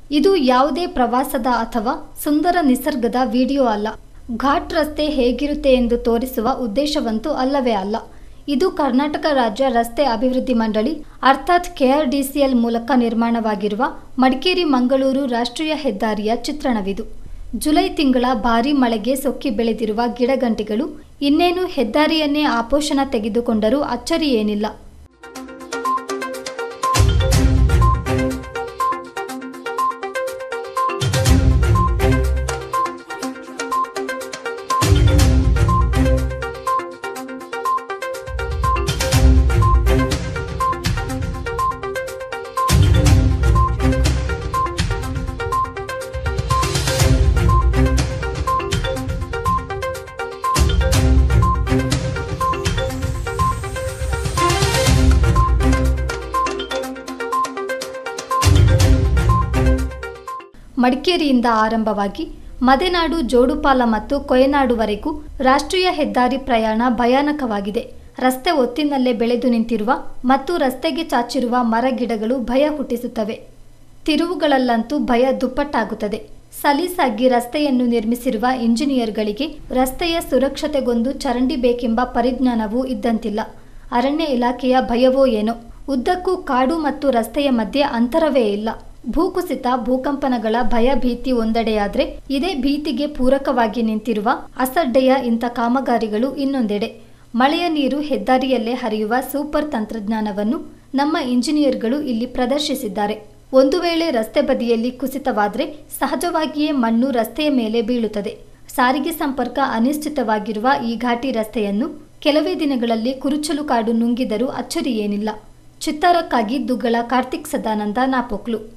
ಇದು ಯಾವುದೇ ಪ್ರವಾಸದ ಅಥವಾ ಸುಂದರ ನಿಸರ್ಗದ ವಿಡಿಯೋ ಅಲ್ಲ ಘಾಟ್ ರಸ್ತೆ ಹೇಗಿರುತ್ತೆ ಎಂದು ತೋರಿಸುವ ಉದ್ದೇಶವಂತೂ ಅಲ್ಲವೇ ಅಲ್ಲ ಇದು ಕರ್ನಾಟಕ ರಾಜ್ಯ ರಸ್ತೆ ಅಭಿವೃದ್ಧಿ ಮಂಡಳಿ ಅರ್ಥಾತ್ ಕೆಆರ್ಡಿಸಿಎಲ್ ಮೂಲಕ ನಿರ್ಮಾಣವಾಗಿರುವ ಮಡಿಕೇರಿ ಮಂಗಳೂರು ರಾಷ್ಟ್ರೀಯ ಹೆದ್ದಾರಿಯ ಚಿತ್ರಣವಿದು ಜುಲೈ ತಿಂಗಳ ಭಾರೀ ಮಳೆಗೆ ಸೊಕ್ಕಿ ಬೆಳೆದಿರುವ ಗಿಡಗಂಟಿಗಳು ಇನ್ನೇನು ಹೆದ್ದಾರಿಯನ್ನೇ ಆಪೋಷಣ ತೆಗೆದುಕೊಂಡರೂ ಅಚ್ಚರಿ ಏನಿಲ್ಲ ಮಡಿಕೇರಿಯಿಂದ ಆರಂಭವಾಗಿ ಮದೆನಾಡು ಜೋಡುಪಾಲ ಮತ್ತು ಕೊಯನಾಡುವರೆಗೂ ರಾಷ್ಟ್ರೀಯ ಹೆದ್ದಾರಿ ಪ್ರಯಾಣ ಭಯಾನಕವಾಗಿದೆ ರಸ್ತೆ ಒತ್ತಿನಲ್ಲೇ ಬೆಳೆದು ನಿಂತಿರುವ ಮತ್ತು ರಸ್ತೆಗೆ ಚಾಚಿರುವ ಮರ ಗಿಡಗಳು ಭಯ ಹುಟ್ಟಿಸುತ್ತವೆ ತಿರುವುಗಳಲ್ಲಂತೂ ಭಯ ದುಪ್ಪಟ್ಟಾಗುತ್ತದೆ ಸಲೀಸಾಗಿ ರಸ್ತೆಯನ್ನು ನಿರ್ಮಿಸಿರುವ ಇಂಜಿನಿಯರ್ಗಳಿಗೆ ರಸ್ತೆಯ ಸುರಕ್ಷತೆಗೊಂದು ಚರಂಡಿ ಬೇಕೆಂಬ ಪರಿಜ್ಞಾನವೂ ಇದ್ದಂತಿಲ್ಲ ಅರಣ್ಯ ಇಲಾಖೆಯ ಭಯವೋ ಏನೋ ಉದ್ದಕ್ಕೂ ಕಾಡು ಮತ್ತು ರಸ್ತೆಯ ಮಧ್ಯೆ ಅಂತರವೇ ಇಲ್ಲ ಭೂಕುಸಿತ ಭೂಕಂಪನಗಳ ಭಯ ಭೀತಿ ಒಂದೆಡೆಯಾದ್ರೆ ಇದೇ ಭೀತಿಗೆ ಪೂರಕವಾಗಿ ನಿಂತಿರುವ ಅಸಡ್ಡೆಯ ಇಂಥ ಕಾಮಗಾರಿಗಳು ಇನ್ನೊಂದೆಡೆ ಮಳೆಯ ನೀರು ಹೆದ್ದಾರಿಯಲ್ಲೇ ಹರಿಯುವ ಸೂಪರ್ ತಂತ್ರಜ್ಞಾನವನ್ನು ನಮ್ಮ ಇಂಜಿನಿಯರ್ಗಳು ಇಲ್ಲಿ ಪ್ರದರ್ಶಿಸಿದ್ದಾರೆ ಒಂದು ವೇಳೆ ರಸ್ತೆ ಬದಿಯಲ್ಲಿ ಕುಸಿತವಾದ್ರೆ ಸಹಜವಾಗಿಯೇ ಮಣ್ಣು ರಸ್ತೆಯ ಮೇಲೆ ಬೀಳುತ್ತದೆ ಸಾರಿಗೆ ಸಂಪರ್ಕ ಅನಿಶ್ಚಿತವಾಗಿರುವ ಈ ಘಾಟಿ ರಸ್ತೆಯನ್ನು ಕೆಲವೇ ದಿನಗಳಲ್ಲಿ ಕುರುಚಲು ಕಾಡು ನುಂಗಿದರೂ ಅಚ್ಚರಿ ಏನಿಲ್ಲ ಚಿತ್ತಾರಕ್ಕಾಗಿ ದುಗ್ಗಳ ಕಾರ್ತಿಕ್ ಸದಾನಂದ ನಾಪೊಕ್ಲು